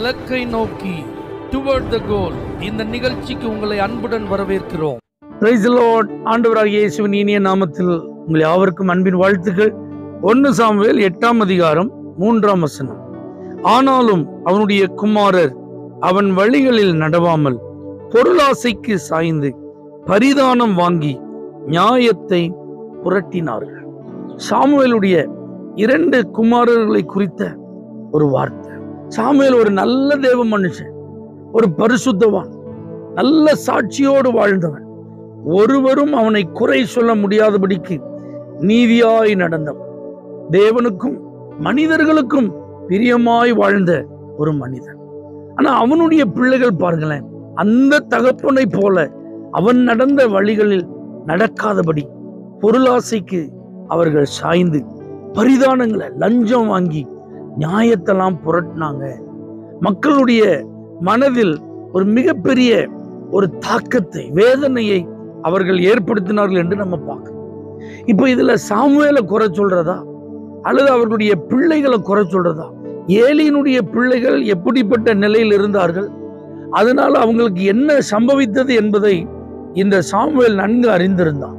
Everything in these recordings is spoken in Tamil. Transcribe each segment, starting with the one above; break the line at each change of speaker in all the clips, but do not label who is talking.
இலக்கை நோக்கி டுவர்ட் த கோல் இந்த நிகழ்ச்சிக்கு உங்களை அன்புடன் வரவேற்கிறோம்
பிரைஸ் லார்ட் ஆண்டவராகிய இயேசுவின் இனிய நாமத்தில் உங்கள் யாவருக்கும் அன்பின் வாழ்த்துக்கள் ஒன்று சாமுவேல் எட்டாம் அதிகாரம் மூன்றாம் வசனம் ஆனாலும் அவனுடைய குமாரர் அவன் வழிகளில் நடவாமல் பொருளாசைக்கு சாய்ந்து பரிதானம் வாங்கி நியாயத்தை புரட்டினார்கள் சாமுவேலுடைய இரண்டு குமாரர்களை குறித்த ஒரு வார்த்தை சாமுவேல் ஒரு நல்ல தேவ மனுஷன் ஒரு பரிசுத்தவான் நல்ல சாட்சியோடு வாழ்ந்தவன் ஒருவரும் அவனை குறை சொல்ல முடியாதபடிக்கு நீதியாய் நடந்தவன் தேவனுக்கும் மனிதர்களுக்கும் பிரியமாய் வாழ்ந்த ஒரு மனிதன் ஆனா அவனுடைய பிள்ளைகள் பாருங்களேன் அந்த தகப்பனை போல அவன் நடந்த வழிகளில் நடக்காதபடி பொருளாசைக்கு அவர்கள் சாய்ந்து பரிதானங்களை லஞ்சம் வாங்கி நியாயத்தெல்லாம் புரட்டினாங்க மக்களுடைய மனதில் ஒரு மிகப்பெரிய ஒரு தாக்கத்தை வேதனையை அவர்கள் ஏற்படுத்தினார்கள் என்று நம்ம பார்க்கிறோம் இப்போ இதுல சாமுவேலை குறை சொல்றதா அல்லது அவர்களுடைய பிள்ளைகளை குறை சொல்றதா ஏலியினுடைய பிள்ளைகள் எப்படிப்பட்ட நிலையில் இருந்தார்கள் அதனால அவங்களுக்கு என்ன சம்பவித்தது என்பதை இந்த சாமுவேல் நன்கு அறிந்திருந்தான்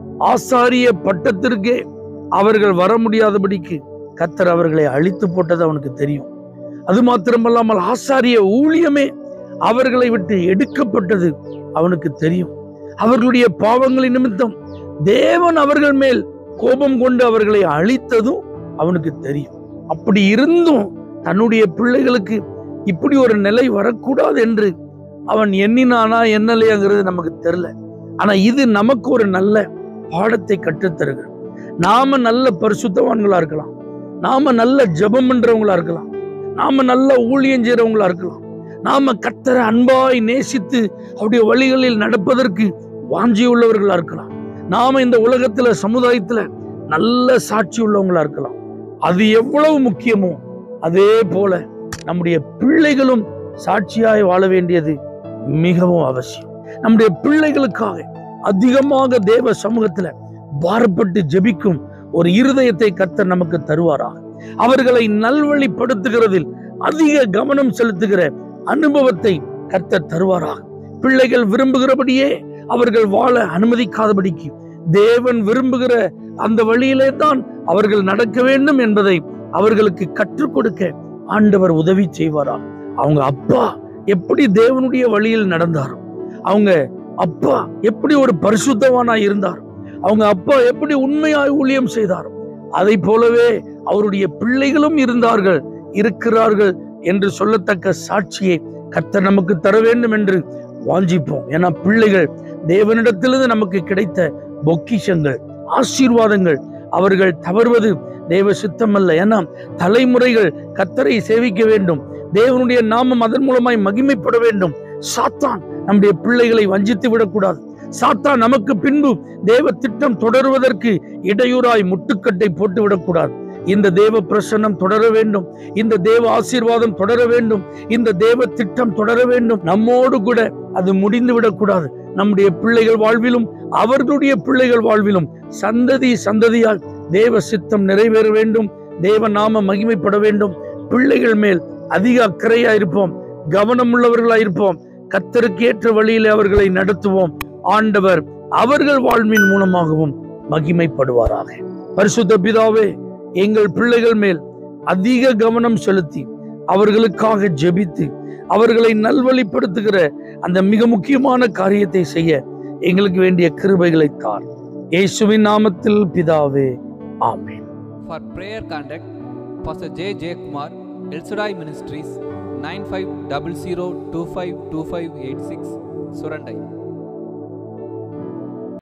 ஆசாரிய பட்டத்திற்கே அவர்கள் வர முடியாதபடிக்கு கத்தர் அவர்களை அழித்து போட்டது அவனுக்கு தெரியும் அது மாத்திரமல்லாமல் ஆசாரிய ஊழியமே அவர்களை விட்டு எடுக்கப்பட்டது அவனுக்கு தெரியும் அவர்களுடைய பாவங்களின் நிமித்தம் தேவன் அவர்கள் மேல் கோபம் கொண்டு அவர்களை அழித்ததும் அவனுக்கு தெரியும் அப்படி இருந்தும் தன்னுடைய பிள்ளைகளுக்கு இப்படி ஒரு நிலை வரக்கூடாது என்று அவன் எண்ணினானா என்னலையாங்கிறது நமக்கு தெரியல ஆனா இது நமக்கு ஒரு நல்ல பாடத்தை கற்றுத்தருகிறது நாம நல்ல பரிசுத்தவான்களா இருக்கலாம் நாம நல்ல ஜெபம் பண்றவங்களா இருக்கலாம் நாம நல்ல ஊழியம் செய்யறவங்களா இருக்கலாம் நாம கத்தரை அன்பாய் நேசித்து அவருடைய வழிகளில் நடப்பதற்கு வாஞ்சி உள்ளவர்களா இருக்கலாம் நாம இந்த உலகத்துல சமுதாயத்துல நல்ல சாட்சி உள்ளவங்களா இருக்கலாம் அது எவ்வளவு முக்கியமோ அதே போல நம்முடைய பிள்ளைகளும் சாட்சியாய் வாழ வேண்டியது மிகவும் அவசியம் நம்முடைய பிள்ளைகளுக்காக அதிகமாக தேவ சமூகத்துல பாரப்பட்டு ஜெபிக்கும் ஒரு இருதயத்தை கத்தர் நமக்கு தருவாராக அவர்களை நல்வழிப்படுத்துகிறதில் அதிக கவனம் செலுத்துகிற அனுபவத்தை கர்த்தர் தருவாராக பிள்ளைகள் விரும்புகிறபடியே அவர்கள் வாழ அனுமதிக்காதபடிக்கு தேவன் விரும்புகிற அந்த வழியிலே தான் அவர்கள் நடக்க வேண்டும் என்பதை அவர்களுக்கு கற்றுக் கொடுக்க ஆண்டவர் உதவி செய்வாரா அவங்க அப்பா எப்படி தேவனுடைய வழியில் நடந்தாரோ அவங்க அப்பா எப்படி ஒரு பரிசுத்தவானாய் இருந்தார் அவங்க அப்பா எப்படி உண்மையாய் ஊழியம் செய்தாரோ அதை போலவே அவருடைய பிள்ளைகளும் இருந்தார்கள் இருக்கிறார்கள் என்று சொல்லத்தக்க சாட்சியை கர்த்தர் நமக்கு தர வேண்டும் என்று வாஞ்சிப்போம் ஏன்னா பிள்ளைகள் தேவனிடத்திலிருந்து நமக்கு கிடைத்த பொக்கிஷங்கள் ஆசீர்வாதங்கள் அவர்கள் தவறுவது தேவ சித்தம் அல்ல ஏன்னா தலைமுறைகள் கத்தரை சேவிக்க வேண்டும் தேவனுடைய நாமம் அதன் மூலமாய் மகிமைப்பட வேண்டும் சாத்தான் நம்முடைய பிள்ளைகளை வஞ்சித்து விடக்கூடாது சாத்தான் நமக்கு பின்பு தேவ திட்டம் தொடருவதற்கு இடையூறாய் முட்டுக்கட்டை போட்டு விடக்கூடாது இந்த தேவ பிரசன்னம் தொடர வேண்டும் இந்த தேவ ஆசீர்வாதம் தொடர வேண்டும் இந்த தேவ திட்டம் தொடர வேண்டும் நம்மோடு கூட அது முடிந்து விடக்கூடாது நம்முடைய பிள்ளைகள் வாழ்விலும் அவர்களுடைய பிள்ளைகள் வாழ்விலும் சந்ததி சந்ததியால் தேவ சித்தம் நிறைவேற வேண்டும் தேவ நாம மகிமைப்பட வேண்டும் பிள்ளைகள் மேல் அதிக அக்கறையா இருப்போம் கவனம் உள்ளவர்களா இருப்போம் கத்தருக்கு ஏற்ற வழியிலே அவர்களை நடத்துவோம் ஆண்டவர் அவர்கள் வாழ்வின் மூலமாகவும் மகிமைப்படுவாராக பரிசுத்த பிதாவே எங்கள் பிள்ளைகள் மேல் அதிக கவனம் செலுத்தி அவர்களுக்காக ஜெபித்து அவர்களை நல்வழிப்படுத்துகிற அந்த மிக முக்கியமான காரியத்தை செய்ய எங்களுக்கு வேண்டிய கிருபைகளை தார் இயேசுவின் நாமத்தில் பிதாவே ஆமென்
For prayer contact, Pastor J. J. Kumar, El Shaddai Ministries, 9500252586, Surandai.